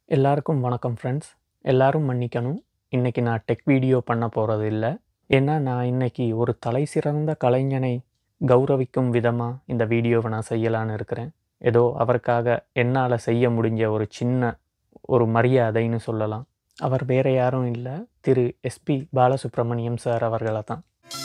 எல்லாருக்கும் வணக்கம் ஃப்ரெண்ட்ஸ் எல்லாரும் மன்னிக்கணும் இன்னைக்கு நான் டெக் வீடியோ பண்ண போகிறது இல்லை ஏன்னா நான் இன்னைக்கு ஒரு தலை சிறந்த கலைஞனை கௌரவிக்கும் விதமாக இந்த வீடியோவை நான் செய்யலான்னு இருக்கிறேன் ஏதோ அவருக்காக என்னால் செய்ய முடிஞ்ச ஒரு சின்ன ஒரு மரியாதைன்னு சொல்லலாம் அவர் வேற யாரும் இல்லை திரு எஸ்பி பாலசுப்ரமணியம் சார் அவர்களை தான்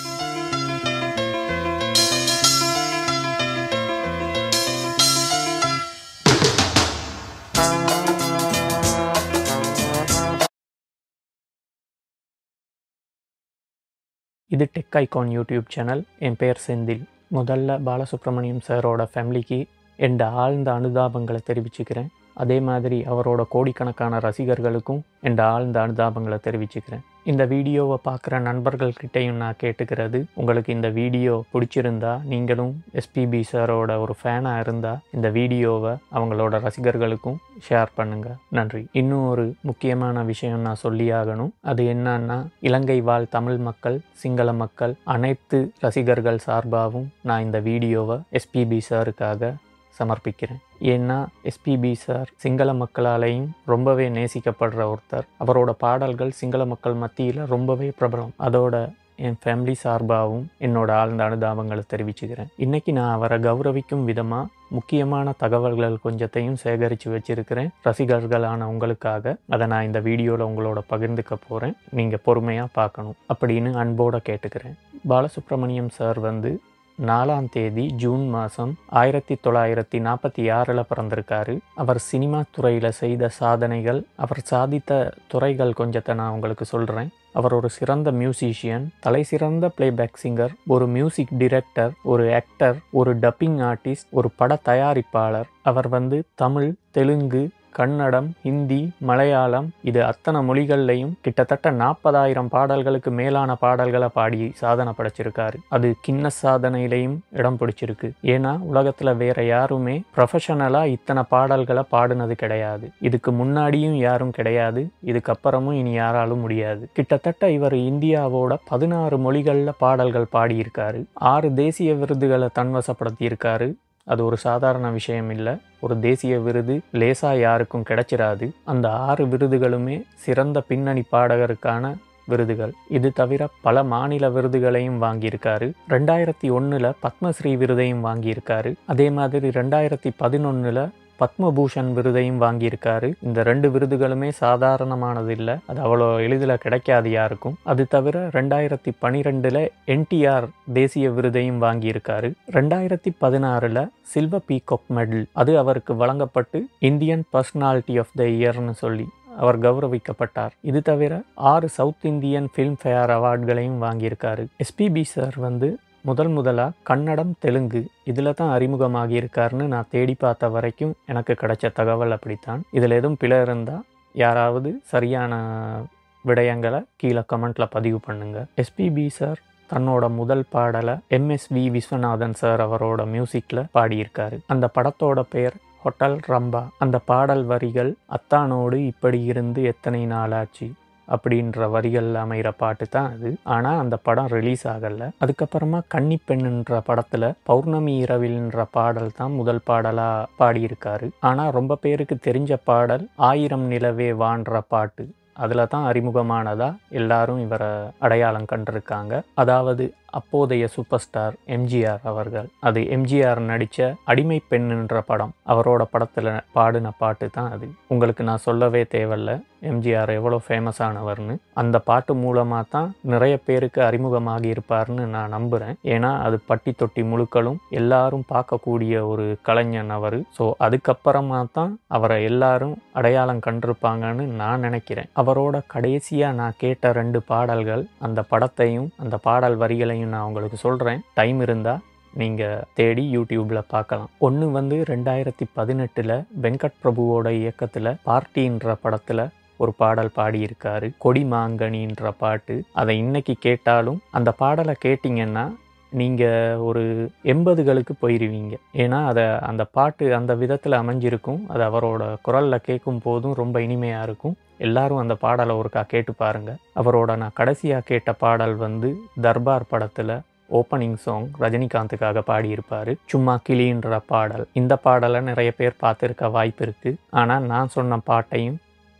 இது டெக் ஐகான் யூடியூப் சேனல் என் பேர் செந்தில் முதல்ல பாலசுப்ரமணியம் சாரோட ஃபேமிலிக்கு என் ஆழ்ந்த அனுதாபங்களை தெரிவிச்சுக்கிறேன் அதே மாதிரி அவரோட கோடிக்கணக்கான ரசிகர்களுக்கும் என் ஆழ்ந்த அனுதாபங்களை தெரிவிச்சுக்கிறேன் இந்த வீடியோவை பார்க்குற நண்பர்கள்கிட்டையும் நான் கேட்டுக்கிறது உங்களுக்கு இந்த வீடியோ பிடிச்சிருந்தா நீங்களும் எஸ்பிபி சாரோட ஒரு ஃபேனாக இருந்தால் இந்த வீடியோவை அவங்களோட ரசிகர்களுக்கும் ஷேர் பண்ணுங்க நன்றி இன்னும் ஒரு முக்கியமான விஷயம் நான் சொல்லியாகணும் அது என்னன்னா இலங்கை வாழ் தமிழ் மக்கள் சிங்கள மக்கள் அனைத்து ரசிகர்கள் சார்பாகவும் நான் இந்த வீடியோவை எஸ்பிபி சாருக்காக சமர்ப்பிக்கிறேன் ஏன்னா எஸ்பிபி சார் சிங்கள மக்களாலேயும் ரொம்பவே நேசிக்கப்படுற ஒருத்தர் அவரோட பாடல்கள் சிங்கள மக்கள் மத்தியில் ரொம்பவே பிரபலம் அதோட என் ஃபேமிலி சார்பாகவும் என்னோட ஆழ்ந்த அனுதாபங்களை தெரிவிச்சுக்கிறேன் இன்னைக்கு நான் அவரை கௌரவிக்கும் விதமாக முக்கியமான தகவல்கள் கொஞ்சத்தையும் சேகரித்து வச்சிருக்கிறேன் ரசிகர்களான உங்களுக்காக அதை நான் இந்த வீடியோவில் உங்களோட பகிர்ந்துக்க போகிறேன் நீங்கள் பொறுமையாக பார்க்கணும் அப்படின்னு அன்போடு கேட்டுக்கிறேன் பாலசுப்ரமணியம் சார் வந்து நாலாம் தேதி ஜூன் மாதம் ஆயிரத்தி தொள்ளாயிரத்தி நாற்பத்தி ஆறில் பிறந்திருக்காரு அவர் சினிமா துறையில் செய்த சாதனைகள் அவர் சாதித்த துறைகள் கொஞ்சத்தை நான் உங்களுக்கு சொல்கிறேன் அவர் ஒரு சிறந்த மியூசிஷியன் தலை சிறந்த பிளேபேக் சிங்கர் ஒரு மியூசிக் டிரெக்டர் ஒரு ஆக்டர் ஒரு டப்பிங் ஆர்டிஸ்ட் ஒரு பட தயாரிப்பாளர் அவர் வந்து தமிழ் தெலுங்கு கன்னடம் ஹிந்தி மலையாளம் இது அத்தனை மொழிகள்லையும் கிட்டத்தட்ட நாற்பதாயிரம் பாடல்களுக்கு மேலான பாடல்களை பாடி சாதனை படைச்சிருக்காரு அது கின்ன சாதனையிலையும் இடம் பிடிச்சிருக்கு ஏன்னா உலகத்தில் வேற யாருமே ப்ரொஃபஷனலாக இத்தனை பாடல்களை பாடினது கிடையாது இதுக்கு முன்னாடியும் யாரும் கிடையாது இதுக்கப்புறமும் இனி யாராலும் முடியாது கிட்டத்தட்ட இவர் இந்தியாவோட பதினாறு மொழிகளில் பாடல்கள் பாடியிருக்காரு ஆறு தேசிய விருதுகளை தன்வசப்படுத்தியிருக்காரு அது ஒரு சாதாரண விஷயம் இல்லை ஒரு தேசிய விருது லேசா யாருக்கும் கிடைச்சிராது அந்த ஆறு விருதுகளுமே சிறந்த பின்னணி பாடகருக்கான விருதுகள் இது தவிர பல மாநில விருதுகளையும் வாங்கியிருக்காரு ரெண்டாயிரத்தி ஒன்றில் பத்மஸ்ரீ விருதையும் வாங்கியிருக்காரு அதே மாதிரி ரெண்டாயிரத்தி பதினொன்றில் பத்மபூஷன் விருதையும் வாங்கியிருக்காரு இந்த ரெண்டு விருதுகளுமே சாதாரணமானது இல்லை அது அவ்வளோ எளிதில் கிடைக்காது யாருக்கும் அது தவிர ரெண்டாயிரத்தி பனிரெண்டில் என்டிஆர் தேசிய விருதையும் வாங்கியிருக்காரு ரெண்டாயிரத்தி பதினாறில் சில்வர் பீகாக் மெடல் அது அவருக்கு வழங்கப்பட்டு இந்தியன் பர்சனாலிட்டி ஆஃப் த இயர்னு சொல்லி அவர் கௌரவிக்கப்பட்டார் இது தவிர ஆறு சவுத் இந்தியன் ஃபிலிம்ஃபேர் அவார்டுகளையும் வாங்கியிருக்காரு எஸ்பிபி சார் வந்து முதல் முதலாக கன்னடம் தெலுங்கு இதில் தான் அறிமுகமாகி இருக்காருன்னு நான் தேடி பார்த்த வரைக்கும் எனக்கு கிடைச்ச தகவல் அப்படித்தான் இதில் எதுவும் பிழை இருந்தால் யாராவது சரியான விடயங்களை கீழே கமெண்ட்டில் பதிவு பண்ணுங்கள் எஸ்பிபி சார் தன்னோட முதல் பாடலை எம்எஸ்வி விஸ்வநாதன் சார் அவரோட மியூசிக்கில் பாடியிருக்காரு அந்த படத்தோட பெயர் ஹோட்டல் ரம்பா அந்த பாடல் வரிகள் அத்தானோடு இப்படி இருந்து எத்தனை நாளாச்சு அப்படின்ற வரிகள் அமைகிற பாட்டு தான் அது ஆனால் அந்த படம் ரிலீஸ் ஆகலை அதுக்கப்புறமா கன்னிப்பெண்ணுன்ற படத்தில் பௌர்ணமி இரவில்ன்ற பாடல் தான் முதல் பாடலாக பாடியிருக்காரு ஆனால் ரொம்ப பேருக்கு தெரிஞ்ச பாடல் ஆயிரம் நிலவே வான்ற பாட்டு அதில் தான் அறிமுகமானதா எல்லாரும் இவரை அடையாளம் கண்டிருக்காங்க அதாவது அப்போதைய சூப்பர் ஸ்டார் எம்ஜிஆர் அவர்கள் அது எம்ஜிஆர் நடித்த அடிமை பெண்ணுன்ற படம் அவரோட படத்தில் பாடின பாட்டு தான் அது உங்களுக்கு நான் சொல்லவே தேவையில்ல எம்ஜிஆர் எவ்வளோ ஃபேமஸானவர்னு அந்த பாட்டு மூலமாக தான் நிறைய பேருக்கு அறிமுகமாகி இருப்பார்னு நான் நம்புகிறேன் ஏன்னா அது பட்டி தொட்டி முழுக்களும் எல்லாரும் பார்க்கக்கூடிய ஒரு கலைஞன் அவர் ஸோ அதுக்கப்புறமா தான் அவரை எல்லாரும் அடையாளம் கண்டிருப்பாங்கன்னு நான் நினைக்கிறேன் அவரோட கடைசியாக நான் கேட்ட ரெண்டு பாடல்கள் அந்த படத்தையும் அந்த பாடல் வரிகளையும் நான் உங்களுக்கு சொல்கிறேன் டைம் இருந்தால் நீங்கள் தேடி யூடியூப்பில் பார்க்கலாம் ஒன்று வந்து ரெண்டாயிரத்தி பதினெட்டில் வெங்கட் பிரபுவோட இயக்கத்தில் பார்ட்டின்ற படத்தில் ஒரு பாடல் பாடியிருக்காரு கொடி மாங்கனின்ற பாட்டு அதை இன்னைக்கு கேட்டாலும் அந்த பாடலை கேட்டிங்கன்னா நீங்கள் ஒரு எண்பதுகளுக்கு போயிடுவீங்க ஏன்னா அதை அந்த பாட்டு அந்த விதத்தில் அமைஞ்சிருக்கும் அது அவரோட குரலில் கேட்கும் போதும் ரொம்ப இனிமையாக இருக்கும் எல்லாரும் அந்த பாடலை ஒருக்கா கேட்டு பாருங்க அவரோட நான் கடைசியாக கேட்ட பாடல் வந்து தர்பார் படத்தில் ஓப்பனிங் சாங் ரஜினிகாந்துக்காக பாடியிருப்பார் சும்மா கிளின்ற பாடல் இந்த பாடலை நிறைய பேர் பார்த்துருக்க வாய்ப்பு இருக்குது ஆனால் நான் சொன்ன பாட்டையும்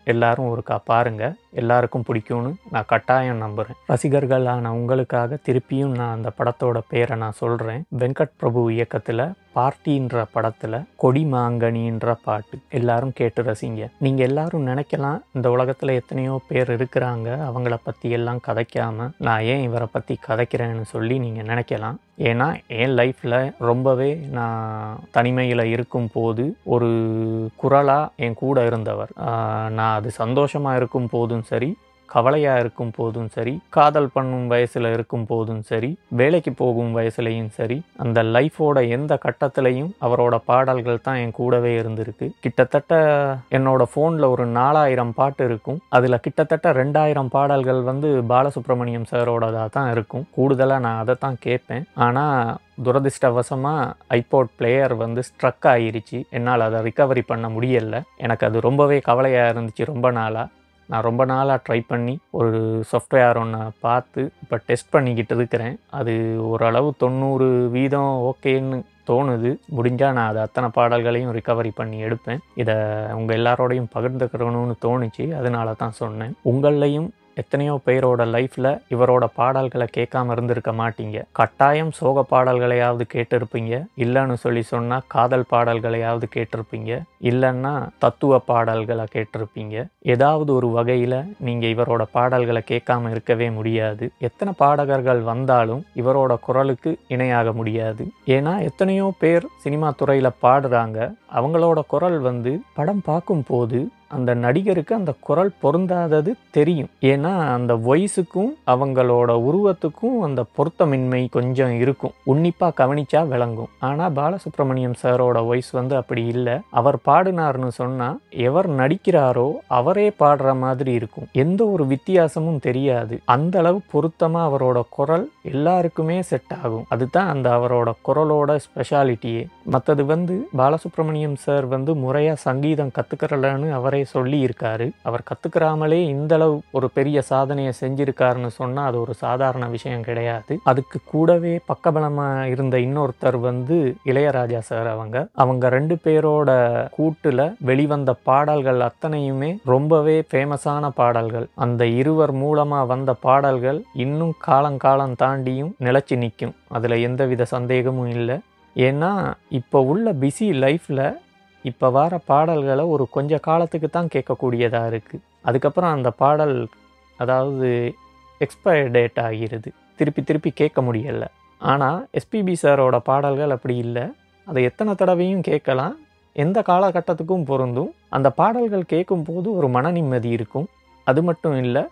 எல்லாரும் ஒருக்கா பாருங்க எல்லாருக்கும் பிடிக்கும்னு நான் கட்டாயம் நம்புகிறேன் ரசிகர்களான உங்களுக்காக திருப்பியும் நான் அந்த படத்தோட பேரை நான் சொல்கிறேன் வெங்கட் பிரபு இயக்கத்தில் பார்ட்டின்ற படத்தில் கொடி மாங்கனின்ற பாட்டு எல்லாரும் கேட்டு ரசிங்க நீங்கள் எல்லாரும் நினைக்கலாம் இந்த உலகத்தில் எத்தனையோ பேர் இருக்கிறாங்க அவங்கள பற்றி எல்லாம் கதைக்காம நான் ஏன் இவரை பற்றி கதைக்கிறேன்னு சொல்லி நீங்கள் நினைக்கலாம் ஏன்னா என் லைஃப்பில் ரொம்பவே நான் தனிமையில் இருக்கும் போது ஒரு குரலாக என் கூட இருந்தவர் ஆஹ் நான் அது சந்தோஷமாக இருக்கும் போதும் சரி கவலையாக இருக்கும் போதும் சரி காதல் பண்ணும் வயசில் இருக்கும் போதும் சரி வேலைக்கு போகும் வயசுலையும் சரி அந்த லைஃபோட எந்த கட்டத்திலையும் அவரோட பாடல்கள் தான் என் கூடவே இருந்திருக்கு கிட்டத்தட்ட என்னோட ஃபோனில் ஒரு நாலாயிரம் பாட்டு இருக்கும் அதில் கிட்டத்தட்ட ரெண்டாயிரம் பாடல்கள் வந்து பாலசுப்ரமணியம் சாரோடதாக தான் இருக்கும் கூடுதலாக நான் அதை தான் கேட்பேன் ஆனால் துரதிர்ஷ்டவசமாக ஐபோட் பிளேயர் வந்து ஸ்ட்ரக் ஆகிருச்சு என்னால் அதை ரிகவரி பண்ண முடியலை எனக்கு அது ரொம்பவே கவலையாக இருந்துச்சு ரொம்ப நாளாக நான் ரொம்ப நாளாக ட்ரை பண்ணி ஒரு சாஃப்ட்வேர் ஒன்று பார்த்து இப்போ டெஸ்ட் பண்ணிக்கிட்டு இருக்கிறேன் அது ஓரளவு தொண்ணூறு வீதம் ஓகேன்னு தோணுது முடிஞ்சால் நான் அது அத்தனை பாடல்களையும் ரிகவரி பண்ணி எடுப்பேன் இதை உங்கள் எல்லாரோடையும் பகிர்ந்துக்கிறணும்னு தோணுச்சு அதனால தான் சொன்னேன் உங்களையும் எத்தனையோ பேரோட லைஃப்பில் இவரோட பாடல்களை கேட்காம இருந்திருக்க மாட்டீங்க கட்டாயம் சோக பாடல்களையாவது கேட்டிருப்பீங்க இல்லைன்னு சொல்லி சொன்னால் காதல் பாடல்களையாவது கேட்டிருப்பீங்க இல்லைன்னா தத்துவ பாடல்களை கேட்டிருப்பீங்க ஏதாவது ஒரு வகையில் நீங்கள் இவரோட பாடல்களை கேட்காம இருக்கவே முடியாது எத்தனை பாடகர்கள் வந்தாலும் இவரோட குரலுக்கு இணையாக முடியாது ஏன்னா எத்தனையோ பேர் சினிமா துறையில் பாடுறாங்க அவங்களோட குரல் வந்து படம் பார்க்கும்போது அந்த நடிகருக்கு அந்த குரல் பொருந்தாதது தெரியும் ஏன்னா அந்த வயசுக்கும் அவங்களோட உருவத்துக்கும் அந்த பொருத்தமின்மை கொஞ்சம் இருக்கும் உன்னிப்பாக கவனிச்சா விளங்கும் ஆனால் பாலசுப்ரமணியம் சாரோட வாய்ஸ் வந்து அப்படி இல்லை அவர் பாடினார்னு சொன்னால் எவர் நடிக்கிறாரோ அவரே பாடுற மாதிரி இருக்கும் எந்த ஒரு வித்தியாசமும் தெரியாது அந்த அளவு பொருத்தமாக அவரோட குரல் எல்லாருக்குமே செட் ஆகும் அதுதான் அந்த அவரோட குரலோட ஸ்பெஷாலிட்டியே மற்றது வந்து பாலசுப்ரமணியம் சார் வந்து முறையாக சங்கீதம் கற்றுக்கிறலன்னு அவரே சொல்லி இருக்காரு அவர் கற்றுக்கிறாமலே இந்த அளவு ஒரு பெரிய சாதனையை செஞ்சிருக்காருன்னு சொன்னால் அது ஒரு சாதாரண விஷயம் கிடையாது அதுக்கு கூடவே பக்கபலமாக இருந்த இன்னொருத்தர் வந்து இளையராஜா சார் அவங்க அவங்க ரெண்டு பேரோட கூட்டில் வெளிவந்த பாடல்கள் அத்தனையுமே ரொம்பவே ஃபேமஸான பாடல்கள் அந்த இருவர் மூலமாக வந்த பாடல்கள் இன்னும் காலங்காலம் தாண்டியும் நிலச்சி நிற்கும் அதில் எந்தவித சந்தேகமும் இல்லை ஏன்னா இப்போ உள்ள பிஸி லைஃப்பில் இப்போ வர பாடல்களை ஒரு கொஞ்ச காலத்துக்கு தான் கேட்கக்கூடியதாக இருக்குது அதுக்கப்புறம் அந்த பாடல் அதாவது எக்ஸ்பயர் டேட் ஆகிருது திருப்பி திருப்பி கேட்க முடியலை ஆனால் எஸ்பிபி சாரோட பாடல்கள் அப்படி இல்லை அதை எத்தனை தடவையும் கேட்கலாம் எந்த காலகட்டத்துக்கும் பொருந்தும் அந்த பாடல்கள் கேட்கும்போது ஒரு மன நிம்மதி இருக்கும் அது மட்டும் இல்லை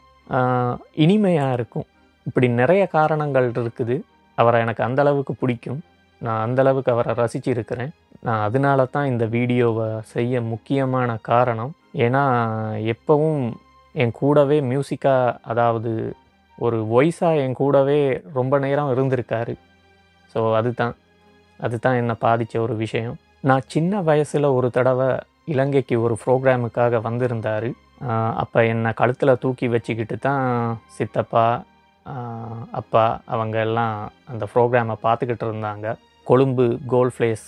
இனிமையாக இருக்கும் இப்படி நிறைய காரணங்கள் இருக்குது அவரை எனக்கு அந்த அளவுக்கு பிடிக்கும் நான் அந்த அளவுக்கு அவரை ரசிச்சிருக்கிறேன் நான் அதனால தான் இந்த வீடியோவை செய்ய முக்கியமான காரணம் ஏன்னா எப்பவும் என் கூடவே மியூசிக்காக அதாவது ஒரு வாய்ஸாக என் கூடவே ரொம்ப நேரம் இருந்திருக்காரு ஸோ அதுதான் அதுதான் என்னை பாதித்த ஒரு விஷயம் நான் சின்ன வயசில் ஒரு தடவை இலங்கைக்கு ஒரு ப்ரோக்ராமுக்காக வந்திருந்தார் அப்போ என்னை கழுத்தில் தூக்கி வச்சுக்கிட்டு தான் சித்தப்பா ஆஹ் அப்பா அவங்க எல்லாம் அந்த ப்ரோக்ராமை பார்த்துக்கிட்டு இருந்தாங்க கொழும்பு கோல்ட் ஃப்ளேஸ்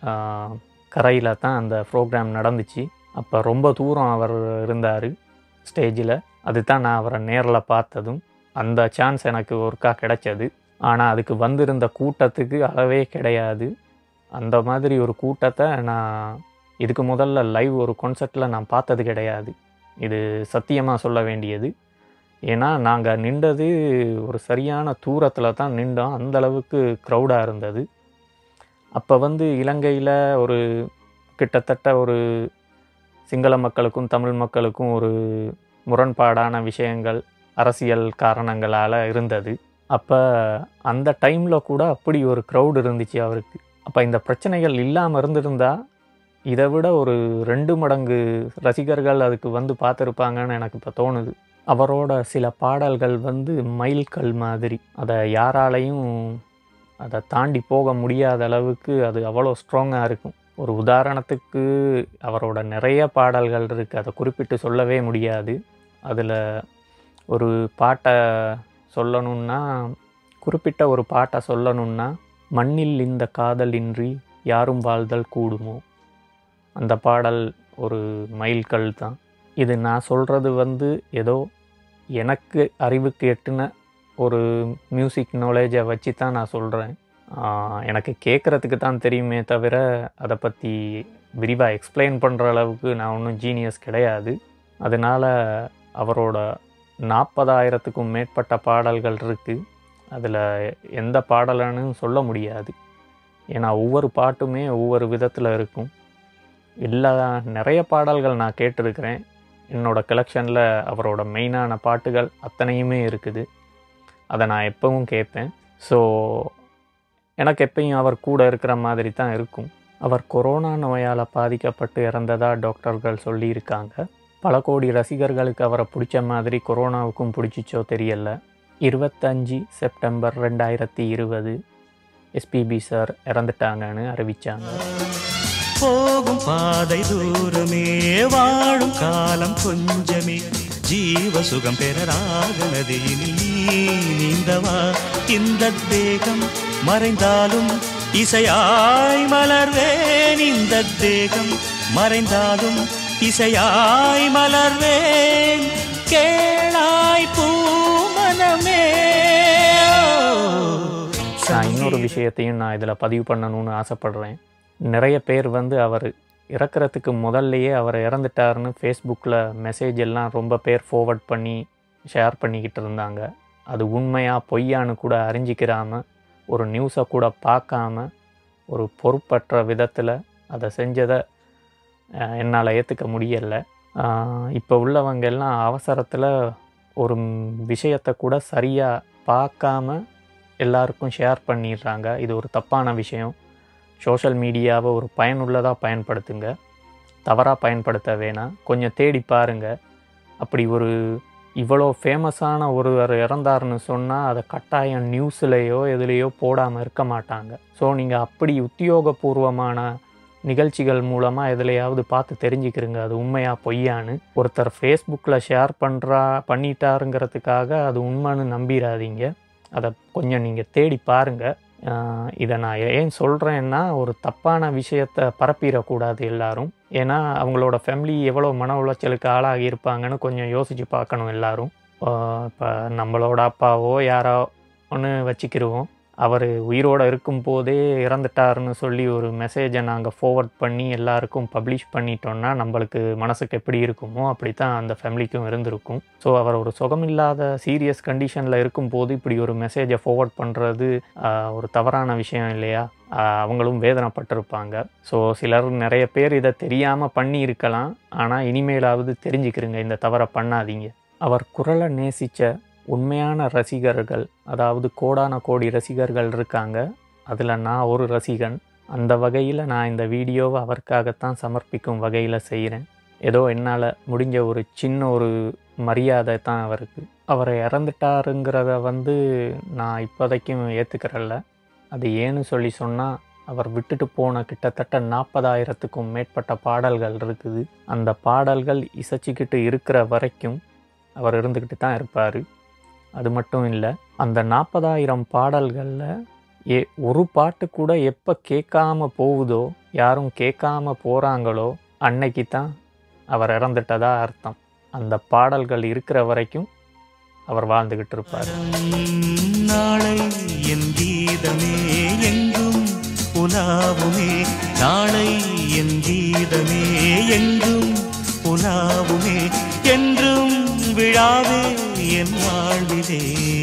கரையில் தான் அந்த ப்ரோக்ராம் நடந்துச்சு அப்போ ரொம்ப தூரம் அவர் இருந்தார் ஸ்டேஜில் அதுதான் நான் அவரை நேரில் பார்த்ததும் அந்த சான்ஸ் எனக்கு ஒருக்கா கிடைச்சது ஆனால் அதுக்கு வந்திருந்த கூட்டத்துக்கு அளவே கிடையாது அந்த மாதிரி ஒரு கூட்டத்தை நான் இதுக்கு முதல்ல லைவ் ஒரு கான்சர்ட்டில் நான் பார்த்தது கிடையாது இது சத்தியமாக சொல்ல வேண்டியது ஏன்னா நாங்கள் நின்றது ஒரு சரியான தூரத்தில் தான் நின்றோம் அந்த அளவுக்கு க்ரௌடாக இருந்தது அப்போ வந்து இலங்கையில் ஒரு கிட்டத்தட்ட ஒரு சிங்கள மக்களுக்கும் தமிழ் மக்களுக்கும் ஒரு முரண்பாடான விஷயங்கள் அரசியல் காரணங்களால் இருந்தது அப்போ அந்த டைமில் கூட அப்படி ஒரு க்ரௌடு இருந்துச்சு அவருக்கு அப்போ இந்த பிரச்சனைகள் இல்லாமல் இருந்திருந்தா இதை விட ஒரு ரெண்டு மடங்கு ரசிகர்கள் அதுக்கு வந்து பார்த்துருப்பாங்கன்னு எனக்கு இப்போ தோணுது அவரோட சில பாடல்கள் வந்து மைல்கல் மாதிரி அதை யாராலையும் அதை தாண்டி போக முடியாத அளவுக்கு அது அவ்வளோ ஸ்ட்ராங்காக இருக்கும் ஒரு உதாரணத்துக்கு அவரோட நிறைய பாடல்கள் இருக்குது அதை குறிப்பிட்டு சொல்லவே முடியாது அதில் ஒரு பாட்டை சொல்லணுன்னா குறிப்பிட்ட ஒரு பாட்டை சொல்லணுன்னா மண்ணில் இந்த காதலின்றி யாரும் வாழ்தல் கூடுமோ அந்த பாடல் ஒரு மைல்கல் தான் இது நான் சொல்கிறது வந்து ஏதோ எனக்கு அறிவுக்கு எட்டுன ஒரு மியூசிக் நாலேஜை வச்சு தான் நான் சொல்கிறேன் எனக்கு கேட்குறதுக்கு தான் தெரியுமே தவிர அதை பற்றி விரிவாக எக்ஸ்பிளைன் பண்ணுற அளவுக்கு நான் ஒன்றும் ஜீனியஸ் கிடையாது அதனால் அவரோட நாற்பதாயிரத்துக்கும் மேற்பட்ட பாடல்கள் இருக்குது அதில் எந்த பாடலன்னு சொல்ல முடியாது ஏன்னா ஒவ்வொரு பாட்டுமே ஒவ்வொரு விதத்தில் இருக்கும் எல்லா நிறைய பாடல்கள் நான் கேட்டிருக்கிறேன் என்னோடய கலெக்ஷனில் அவரோட மெயினான பாட்டுகள் அத்தனையுமே இருக்குது அதை நான் எப்பவும் கேட்பேன் ஸோ எனக்கு எப்பயும் அவர் கூட இருக்கிற மாதிரி தான் இருக்கும் அவர் கொரோனா நோயால் பாதிக்கப்பட்டு இறந்ததா டாக்டர்கள் சொல்லியிருக்காங்க பல கோடி ரசிகர்களுக்கு அவரை பிடிச்ச மாதிரி கொரோனாவுக்கும் பிடிச்சிச்சோ தெரியல இருபத்தஞ்சி செப்டம்பர் ரெண்டாயிரத்தி இருபது எஸ்பிபி சார் இறந்துட்டாங்கன்னு அறிவித்தாங்க போகும் பாதை தூரமே வாழும் காலம் கொஞ்சமே ஜீவ சுகம் பெறராக நதியில் நீந்தவா இந்த தேகம் மறைந்தாலும் இசையாய் மலர்வேன் இந்த தேகம் மறைந்தாலும் இசையாய் மலர்வேன் கேளாய் பூமனமே நான் இன்னொரு விஷயத்தையும் நான் இதில் பதிவு பண்ணணும்னு ஆசைப்படுறேன் நிறைய பேர் வந்து அவர் இறக்குறதுக்கு முதல்லையே அவர் இறந்துட்டாருன்னு ஃபேஸ்புக்கில் மெசேஜ் எல்லாம் ரொம்ப பேர் ஃபார்வர்ட் பண்ணி ஷேர் பண்ணிக்கிட்டு இருந்தாங்க அது உண்மையாக பொய்யான்னு கூட அறிஞ்சிக்கிறாம ஒரு நியூஸை கூட பார்க்காம ஒரு பொறுப்பற்ற விதத்தில் அதை செஞ்சதை என்னால் ஏற்றுக்க முடியலை இப்போ உள்ளவங்க எல்லாம் அவசரத்தில் ஒரு விஷயத்தை கூட சரியாக பார்க்காம எல்லாருக்கும் ஷேர் பண்ணிடுறாங்க இது ஒரு தப்பான விஷயம் சோஷியல் மீடியாவை ஒரு பயனுள்ளதாக பயன்படுத்துங்க தவறாக பயன்படுத்த வேணாம் கொஞ்சம் தேடி பாருங்கள் அப்படி ஒரு இவ்வளோ ஃபேமஸான ஒருவர் இறந்தாருன்னு சொன்னால் அதை கட்டாயம் நியூஸ்லேயோ எதுலேயோ போடாமல் இருக்க மாட்டாங்க ஸோ நீங்கள் அப்படி உத்தியோகபூர்வமான நிகழ்ச்சிகள் மூலமாக எதுலையாவது பார்த்து தெரிஞ்சுக்கிறங்க அது உண்மையாக பொய்யான்னு ஒருத்தர் ஃபேஸ்புக்கில் ஷேர் பண்ணுறா பண்ணிட்டாருங்கிறதுக்காக அது உண்மைன்னு நம்பிடாதீங்க அதை கொஞ்சம் நீங்கள் தேடி பாருங்கள் இதை நான் ஏன் சொல்கிறேன்னா ஒரு தப்பான விஷயத்தை பரப்பிடக்கூடாது எல்லாரும் ஏன்னா அவங்களோட ஃபேமிலி எவ்வளோ மன உளைச்சலுக்கு ஆளாகி இருப்பாங்கன்னு கொஞ்சம் யோசித்து பார்க்கணும் எல்லாரும் இப்போ நம்மளோட அப்பாவோ யாரோ ஒன்று வச்சுக்கிருவோம் அவர் உயிரோடு இருக்கும்போதே இறந்துட்டாருன்னு சொல்லி ஒரு மெசேஜை நாங்கள் ஃபார்வர்ட் பண்ணி எல்லாருக்கும் பப்ளிஷ் பண்ணிட்டோன்னா நம்மளுக்கு மனசுக்கு எப்படி இருக்குமோ அப்படி தான் அந்த ஃபேமிலிக்கும் இருந்திருக்கும் ஸோ அவர் ஒரு சுகமில்லாத சீரியஸ் கண்டிஷனில் இருக்கும்போது இப்படி ஒரு மெசேஜை ஃபார்வர்ட் பண்ணுறது ஒரு தவறான விஷயம் இல்லையா அவங்களும் வேதனைப்பட்டிருப்பாங்க ஸோ சிலர் நிறைய பேர் இதை தெரியாமல் பண்ணி இருக்கலாம் ஆனால் இனிமேலாவது தெரிஞ்சுக்கிறங்க இந்த தவறை பண்ணாதீங்க அவர் குரலை நேசித்த உண்மையான ரசிகர்கள் அதாவது கோடான கோடி ரசிகர்கள் இருக்காங்க அதில் நான் ஒரு ரசிகன் அந்த வகையில் நான் இந்த வீடியோவை அவருக்காகத்தான் சமர்ப்பிக்கும் வகையில் செய்கிறேன் ஏதோ என்னால் முடிஞ்ச ஒரு சின்ன ஒரு மரியாதை தான் அவருக்கு அவரை இறந்துட்டாருங்கிறத வந்து நான் இப்போதைக்கும் ஏற்றுக்கிறல்ல அது ஏன்னு சொல்லி சொன்னால் அவர் விட்டுட்டு போன கிட்டத்தட்ட நாற்பதாயிரத்துக்கும் மேற்பட்ட பாடல்கள் இருக்குது அந்த பாடல்கள் இசைச்சிக்கிட்டு இருக்கிற வரைக்கும் அவர் இருந்துக்கிட்டு தான் இருப்பார் அது மட்டும் இல்லை அந்த நாற்பதாயிரம் பாடல்களில் ஏ ஒரு பாட்டு கூட எப்போ கேட்காம போகுதோ யாரும் கேட்காம போகிறாங்களோ அன்னைக்கு தான் அவர் இறந்துட்டதா அர்த்தம் அந்த பாடல்கள் இருக்கிற வரைக்கும் அவர் வாழ்ந்துக்கிட்டு இருப்பார் நாளை என் கீதமே எங்கும் உலாவுமே நாளை என் கீதமே எங்கும் உலாவுமே என்றும் விழாவே என் வாழ்விலே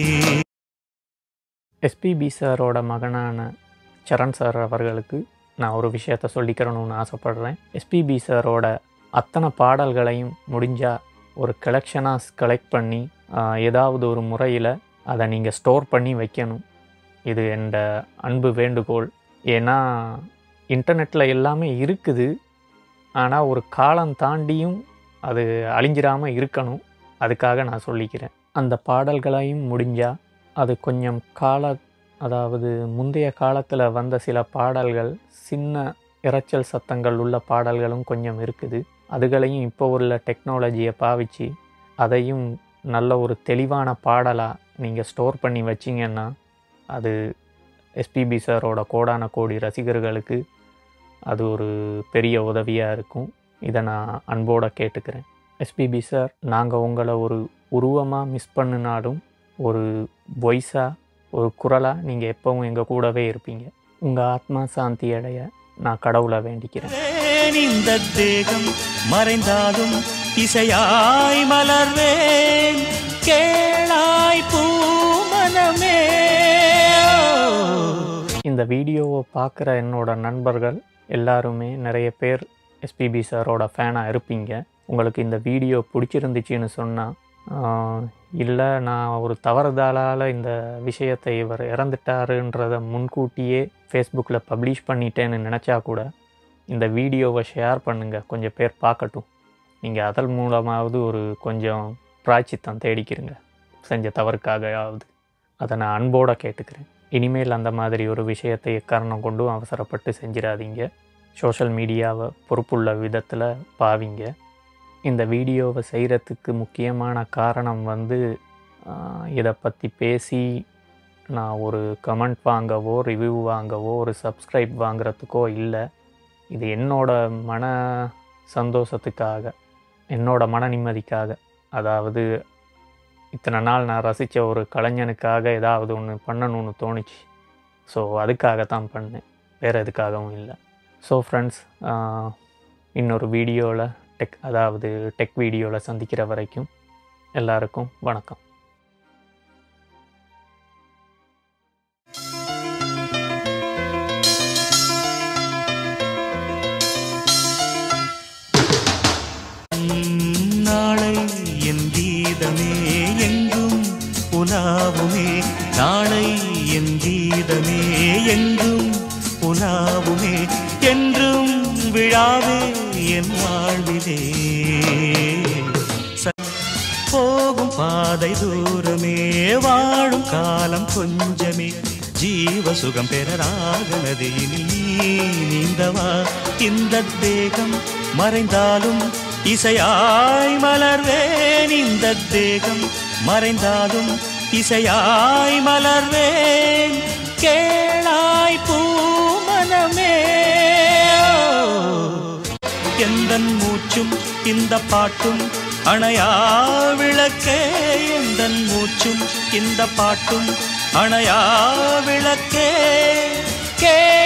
எஸ்பிபி சாரோட மகனான சரண் சார் அவர்களுக்கு நான் ஒரு விஷயத்த சொல்லிக்கிறணும்னு ஆசைப்பட்றேன் எஸ்பிபி சாரோட அத்தனை பாடல்களையும் முடிஞ்சால் ஒரு கலெக்ஷனாக கலெக்ட் பண்ணி ஏதாவது ஒரு முறையில் அதை நீங்கள் ஸ்டோர் பண்ணி வைக்கணும் இது எந்த அன்பு வேண்டுகோள் ஏன்னா இன்டர்நெட்டில் எல்லாமே இருக்குது ஆனால் ஒரு காலம் தாண்டியும் அது அழிஞ்சிராமல் இருக்கணும் அதுக்காக நான் சொல்லிக்கிறேன் அந்த பாடல்களையும் முடிஞ்சால் அது கொஞ்சம் கால அதாவது முந்தைய காலத்தில் வந்த சில பாடல்கள் சின்ன இரைச்சல் சத்தங்கள் உள்ள பாடல்களும் கொஞ்சம் இருக்குது அதுகளையும் இப்போ உள்ள டெக்னாலஜியை பாவிச்சு அதையும் நல்ல ஒரு தெளிவான பாடலாக நீங்கள் ஸ்டோர் பண்ணி வச்சிங்கன்னா அது எஸ்பிபி சாரோட கோடான கோடி ரசிகர்களுக்கு அது ஒரு பெரிய உதவியாக இருக்கும் இதை நான் அன்போடு கேட்டுக்கிறேன் எஸ்பிபி சார் நாங்கள் உங்களை ஒரு உருவமாக மிஸ் பண்ணினாலும் ஒரு வாய்ஸாக ஒரு குரலாக நீங்கள் எப்பவும் எங்கள் கூடவே இருப்பீங்க உங்கள் ஆத்மா சாந்தி அடைய நான் கடவுளை வேண்டிக்கிறேன் ஏன் இந்த தேகம் மறைந்தாலும் இசையாய் மலர்வேன் கேளாய் பூமனமே இந்த வீடியோவை பார்க்குற என்னோட நண்பர்கள் எல்லாருமே நிறைய பேர் எஸ்பிபி சாரோட ஃபேனாக இருப்பீங்க உங்களுக்கு இந்த வீடியோ பிடிச்சிருந்துச்சின்னு சொன்னால் இல்லை நான் ஒரு தவறுதலால் இந்த விஷயத்தை இவர் இறந்துட்டாருன்றதை முன்கூட்டியே ஃபேஸ்புக்கில் பப்ளிஷ் பண்ணிட்டேன்னு நினச்சா கூட இந்த வீடியோவை ஷேர் பண்ணுங்கள் கொஞ்சம் பேர் பார்க்கட்டும் நீங்கள் அதன் மூலமாவது ஒரு கொஞ்சம் பிராய்ச்சித்தம் தேடிக்கிறங்க செஞ்ச தவறுக்காகவாவது அதை நான் அன்போட கேட்டுக்கிறேன் இனிமேல் அந்த மாதிரி ஒரு விஷயத்தை காரணம் கொண்டும் அவசரப்பட்டு செஞ்சிடாதீங்க சோஷியல் மீடியாவை பொறுப்புள்ள விதத்தில் பாவிங்க இந்த வீடியோவை செய்கிறதுக்கு முக்கியமான காரணம் வந்து ஆஹ், இதை பற்றி பேசி நான் ஒரு கமெண்ட் வாங்கவோ ரிவ்யூ வாங்கவோ ஒரு சப்ஸ்கிரைப் வாங்குறதுக்கோ இல்லை இது என்னோட மன சந்தோஷத்துக்காக என்னோட மன நிம்மதிக்காக அதாவது இத்தனை நாள் நான் ரசித்த ஒரு கலைஞனுக்காக ஏதாவது ஒன்று பண்ணணும்னு தோணுச்சு ஸோ அதுக்காக தான் பண்ணேன் வேறு எதுக்காகவும் இல்லை ஸோ ஃப்ரெண்ட்ஸ் இன்னொரு வீடியோவில் டெக் அதாவது டெக் வீடியோவில் சந்திக்கிற வரைக்கும் எல்லாருக்கும் வணக்கம் நாளை என் கீதமே எங்கும் உலாவுமே நாளை என் கீதமே எங்கும் உலாவுமே என்றும் விழாவே என் வாழ்விலே ச- போகும் பாதை தூரமே வாழும் காலம் கொஞ்சமே ஜீவ சுகம் பெற ராக நதியினில் நீ நீந்தவா இந்த தேகம் மறைந்தாலும் இசையாய் மலர்வேன் இந்த தேகம் மறைந்தாலும் இசையாய் மலர்வேன் கேளாய் பூமனமே எந்தன் மூச்சும் இந்த பாட்டும் அணையா விளக்கே எந்தன் மூச்சும் இந்த பாட்டும் அணையா விளக்கே கே